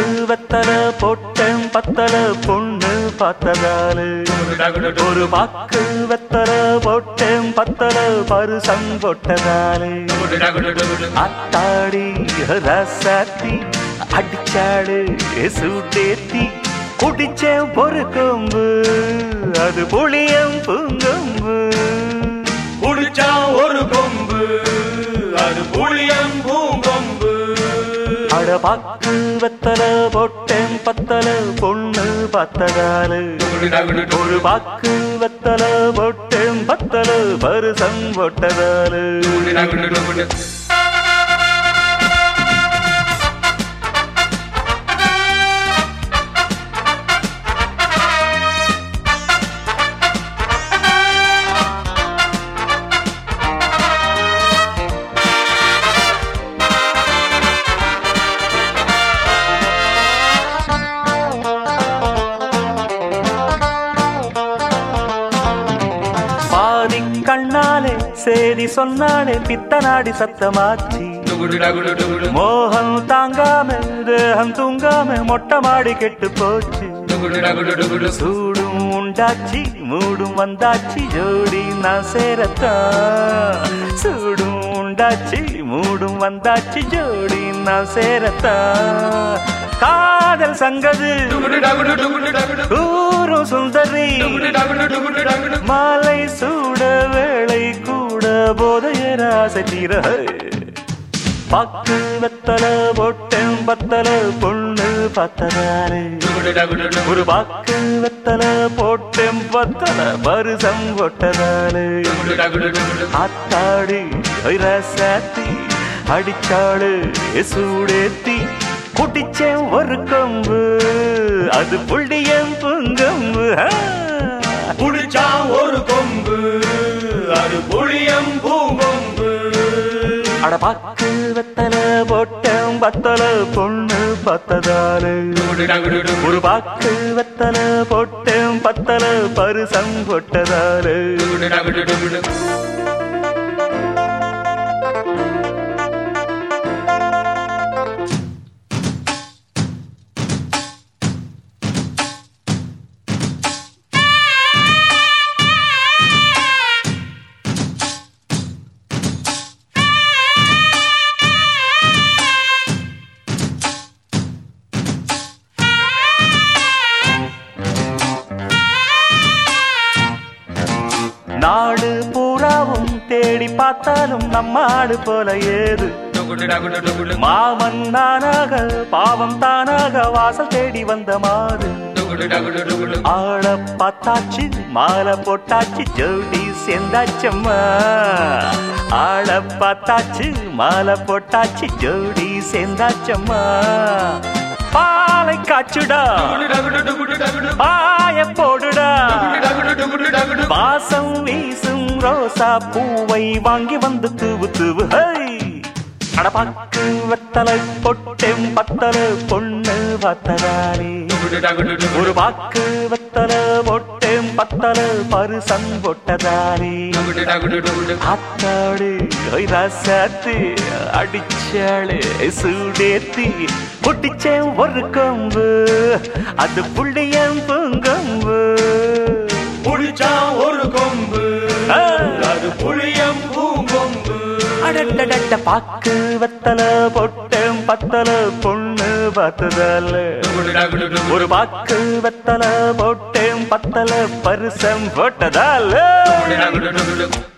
வெத்தல போட்டேன் பத்தல பொண்ணு பார்த்ததாலு ஒரு பாக்கு வெத்தல போட்டேன் பத்தல பருசம் போட்டதாலு அத்தாடி ரசாத்தி அடிச்சாடு சுட்டேத்தி குடிச்சேன் ஒரு கொம்பு அது புளியம் பூங்கொம்பு குடிச்சா ஒரு கொம்பு அது புளியம் பூங்கொம்பு அட பாக்கு வெத்தல போட்டேன் பத்தல பொண்ணு பார்த்ததாலு ஒரு பாக்கு வெத்தல போட்டேன் பத்தல பருசம் போட்டதாலு பாதி கண்ணாலே சேதி சொன்னாலே பித்தனாடி சத்தமாச்சி மோகம் தாங்காம தேகம் தூங்காம மொட்டை மாடி கெட்டு போச்சு சூடும் உண்டாச்சி மூடும் வந்தாச்சி ஜோடி நான் சேரத்தான் சூடும் உண்டாச்சி மூடும் வந்தாச்சி ஜோடி நான் சேரத்தான் காதல் சங்கது கூறும் சுந்தரி மாலை சூட வேளை கூட போதையர் ஆசை தீர பாக்கு வெத்தல போட்டேன் பத்தல பொண்ணு பத்ததாரு ஒரு பாக்கு வெத்தல போட்டேன் பத்தல பருசம் கொட்டதாரு ஆத்தாடு ரசாத்தி அடிச்சாடு சூடேத்தி குடிச்சேன் ஒரு கொம்பு அது புள்ளியம் புங்கம்பு ஆ. குடிச்சா ஒரு கொம்பு அது புளியம் பூங்கொம்பு அட பாக்கு வெத்தல போட்டேன் பத்தல பொண்ணு பத்ததாலு ஒரு பாக்கு வெத்தல போட்டேன் பத்தல பருசம் கொட்டதாலு நாடு பூராவும் தேடி பார்த்தாலும் நம்ம ஆடு போல ஏது மாமன் நானாக பாவம் தானாக வாசல் தேடி வந்த மாறு ஆள பார்த்தாச்சு மாலை போட்டாச்சு ஜோடி சேர்ந்தாச்சம்மா ஆள பார்த்தாச்சு மாலை போட்டாச்சு ஜோடி சேர்ந்தாச்சம்மா பாலை காச்சுடா பாய போடுடா வாசம் வீசும் ரோசா பூவை வாங்கி வந்து தூவு தூவு ஹை அடபாக்கு வெத்தலை பொட்டெம் பத்தல பொண்ணு பத்ததாரி ஒரு பாக்கு வெத்தல பொட்டெம் பத்தல பருசம் பொட்டதாரி ஆத்தாடு ரசாத்து அடிச்சாளு சூடேத்தி குட்டிச்சேன் ஒரு கொம்பு அது புள்ளியம் பூங்கொம்பு குடிச்சா ஒரு கொம்பு ஆ. அது புளியம் பூங்கொம்பு அடடடட பாக்கு வெத்தல பொட்டம் பத்தல பொண்ணு பார்த்ததால ஒரு பாக்கு வெத்தல பொட்டம் பத்தல பருசம் போட்டதால குடிச்சா